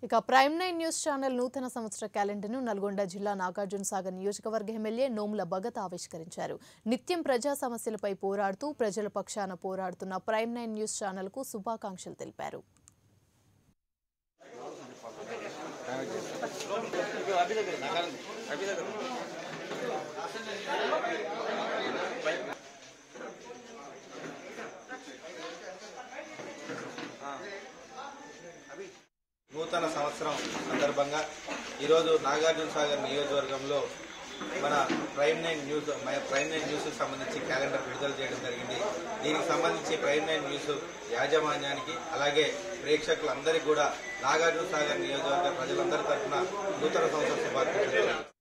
ఇక prime nine news channel నూతన సంవత్సర క్యాలెండర్ను నల్గొండ జిల్లా నాగార్జున సాగర్ నియోజకవర్గ ఎమ్మెల్యే నోముల భగత్ ఆవిష్కరించారు నిత్యం ప్రజా సమస్యలపై పోరాడుతూ ప్రజల పక్షాన పోరాడుతున్న ప్రైమ్ నైన్ న్యూస్ ఛానల్కు శుభాకాంక్షలు తెలిపారు నూతన సంవత్సరం సందర్భంగా ఈరోజు నాగార్జున సాగర్ నియోజకవర్గంలో మన ప్రైమ్ నైన్ న్యూస్ మన ప్రైమ్ నైన్ న్యూస్ సంబంధించి క్యాలెండర్ విడుదల చేయడం జరిగింది దీనికి సంబంధించి ప్రైమ్ నైన్ న్యూస్ యాజమాన్యానికి అలాగే ప్రేక్షకులందరికీ కూడా నాగార్జున సాగర్ నియోజకవర్గ ప్రజలందరి తరఫున నూతన సంవత్సర శుభాకాంక్షలు